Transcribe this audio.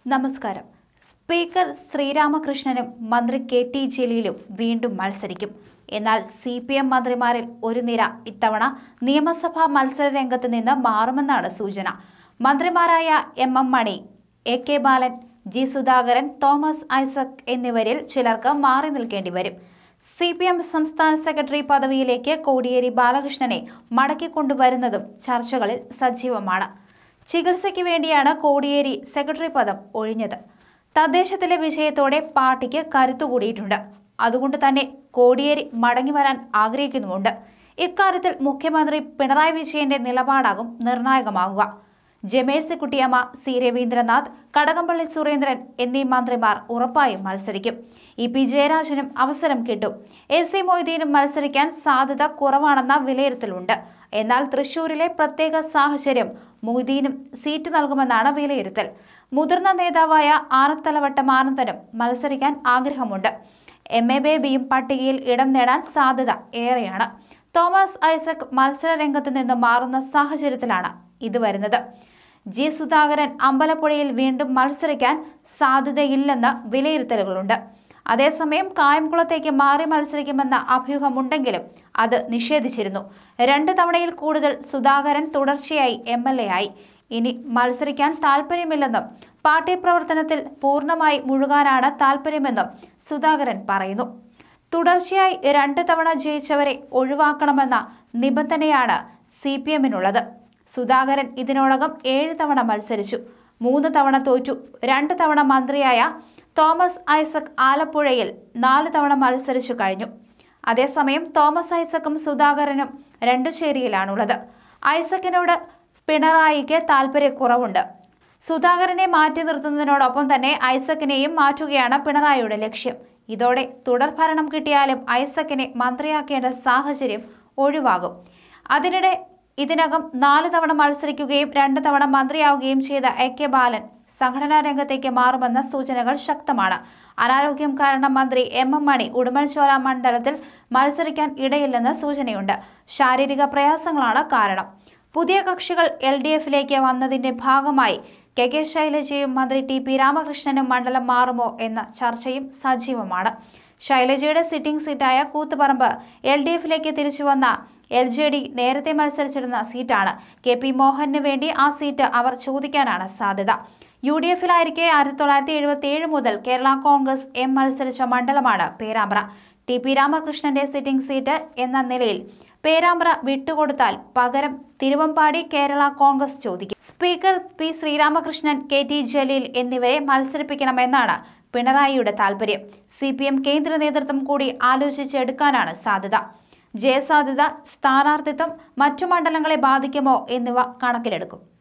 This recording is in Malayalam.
നമസ്കാരം സ്പീക്കർ ശ്രീരാമകൃഷ്ണനും മന്ത്രി കെ ടി ജലീലും വീണ്ടും മത്സരിക്കും എന്നാൽ സി പി എം മന്ത്രിമാരിൽ ഒരു നിര ഇത്തവണ നിയമസഭാ മത്സര രംഗത്ത് നിന്ന് മാറുമെന്നാണ് സൂചന മന്ത്രിമാരായ M M Mani A K Balan G Sudhakaran Thomas Isaac എന്നിവരിൽ ചിലർക്ക് മാറി നിൽക്കേണ്ടി വരും സി പി എം സംസ്ഥാന സെക്രട്ടറി പദവിയിലേക്ക് കോടിയേരി ബാലകൃഷ്ണനെ മടക്കിക്കൊണ്ടുവരുന്നതും ചർച്ചകളിൽ സജീവമാണ് ചികിത്സയ്ക്ക് വേണ്ടിയാണ് കോടിയേരി സെക്രട്ടറി പദം ഒഴിഞ്ഞത് തദ്ദേശത്തിലെ വിജയത്തോടെ പാർട്ടിക്ക് കരുത്തുകൂടിയിട്ടുണ്ട് അതുകൊണ്ട് തന്നെ കോടിയേരി മടങ്ങി വരാൻ ആഗ്രഹിക്കുന്നുമുണ്ട് ഇക്കാര്യത്തിൽ മുഖ്യമന്ത്രി പിണറായി വിജയന്റെ നിലപാടാകും നിർണായകമാകുക ജമേഴ്സിക്കുട്ടിയമ്മ സി രവീന്ദ്രനാഥ് കടകംപള്ളി സുരേന്ദ്രൻ എന്നീ മന്ത്രിമാർ ഉറപ്പായും മത്സരിക്കും ഇ പി ജയരാജനും അവസരം കിട്ടും എസ് സി മൊയ്തീനും മത്സരിക്കാൻ സാധ്യത കുറവാണെന്ന വിലയിരുത്തലുണ്ട് എന്നാൽ തൃശൂരിലെ പ്രത്യേക സാഹചര്യം മൊയ്തീനും സീറ്റ് നൽകുമെന്നാണ് വിലയിരുത്തൽ മുതിർന്ന നേതാവായ ആനത്തലവട്ടം ആനന്ദനും മത്സരിക്കാൻ ആഗ്രഹമുണ്ട് എം എ ബേബിയും പട്ടികയിൽ ഇടം നേടാൻ സാധ്യത ഏറെയാണ് തോമസ് ഐസക് മത്സര രംഗത്ത് നിന്ന് മാറുന്ന സാഹചര്യത്തിലാണ് ഇത് വരുന്നത് ജി സുധാകരൻ അമ്പലപ്പുഴയിൽ വീണ്ടും മത്സരിക്കാൻ സാധ്യതയില്ലെന്ന് വിലയിരുത്തലുകളുണ്ട് അതേസമയം കായംകുളത്തേക്ക് മാറി മത്സരിക്കുമെന്ന അഭ്യൂഹമുണ്ടെങ്കിലും അത് നിഷേധിച്ചിരുന്നു രണ്ട് തവണയിൽ കൂടുതൽ സുധാകരൻ തുടർച്ചയായി എം എൽ എ ആയി ഇനി മത്സരിക്കാൻ താല്പര്യമില്ലെന്നും പാർട്ടി പ്രവർത്തനത്തിൽ പൂർണ്ണമായി മുഴുകാനാണ് താല്പര്യമെന്നും സുധാകരൻ പറയുന്നു തുടർച്ചയായി രണ്ട് തവണ ജയിച്ചവരെ ഒഴിവാക്കണമെന്ന നിബന്ധനയാണ് സി പി എമ്മിനുള്ളത് സുധാകരൻ ഇതിനോടകം ഏഴ് തവണ മത്സരിച്ചു മൂന്ന് തവണ തോറ്റു രണ്ട് തവണ മന്ത്രിയായ തോമസ് ഐസക് ആലപ്പുഴയിൽ നാല് തവണ മത്സരിച്ചു കഴിഞ്ഞു അതേസമയം തോമസ് ഐസക്കും സുധാകരനും രണ്ടു ചേരിയിലാണുള്ളത് ഐസക്കിനോട് പിണറായിക്ക് താല്പര്യക്കുറവുണ്ട് സുധാകരനെ മാറ്റി നിർത്തുന്നതിനോടൊപ്പം തന്നെ ഐസക്കിനെയും മാറ്റുകയാണ് പിണറായിയുടെ ലക്ഷ്യം ഇതോടെ തുടർഭരണം കിട്ടിയാലും ഐസക്കിനെ മന്ത്രിയാക്കേണ്ട സാഹചര്യം ഒഴിവാകും അതിനിടെ ഇതിനകം നാല് തവണ മത്സരിക്കുകയും രണ്ട് തവണ മന്ത്രിയാവുകയും ചെയ്ത എ കെ ബാലൻ സംഘടനാ രംഗത്തേക്ക് മാറുമെന്ന സൂചനകൾ ശക്തമാണ് അനാരോഗ്യം കാരണം മന്ത്രി എം എം മണി ഉടുമ്പൻചോല മണ്ഡലത്തിൽ മത്സരിക്കാൻ ഇടയില്ലെന്ന് സൂചനയുണ്ട് ശാരീരിക പ്രയാസങ്ങളാണ് കാരണം പുതിയ കക്ഷികൾ എൽ ഡി എഫിലേക്ക് വന്നതിന്റെ ഭാഗമായി കെ കെ ശൈലജയും മന്ത്രി ടി പി രാമകൃഷ്ണനും മണ്ഡലം മാറുമോ എന്ന ചർച്ചയും സജീവമാണ് ശൈലജയുടെ സിറ്റിംഗ് സീറ്റായ കൂത്തുപറമ്പ് എൽ ഡി എഫിലേക്ക് തിരിച്ചു വന്ന എൽ ജെ ഡി നേരത്തെ മത്സരിച്ചിരുന്ന സീറ്റാണ് കെ പി മോഹന് വേണ്ടി ആ സീറ്റ് അവർ ചോദിക്കാനാണ് സാധ്യത യു ഡി എഫിലായിരിക്കെ ആയിരത്തി തൊള്ളായിരത്തി എഴുപത്തി ഏഴ് മുതൽ കേരള കോൺഗ്രസ് എം മത്സരിച്ച മണ്ഡലമാണ് പേരാമ്പ്ര ടി പി രാമകൃഷ്ണന്റെ സിറ്റിംഗ് സീറ്റ് എന്ന നിലയിൽ പേരാമ്പ്ര വിട്ടുകൊടുത്താൽ പകരം തിരുവമ്പാടി കേരള കോൺഗ്രസ് ചോദിക്കും speaker P Sreeramakrishnan K T Jaleel എന്നിവരെ മത്സരിപ്പിക്കണമെന്നാണ് പിണറായിയുടെ താൽപര്യം സി പി എം കേന്ദ്ര നേതൃത്വം കൂടി ആലോചിച്ചെടുക്കാനാണ് സാധ്യത ജയസാധ്യത സ്ഥാനാർത്ഥിത്വം മറ്റു മണ്ഡലങ്ങളെ ബാധിക്കുമോ എന്നിവ കണക്കിലെടുക്കും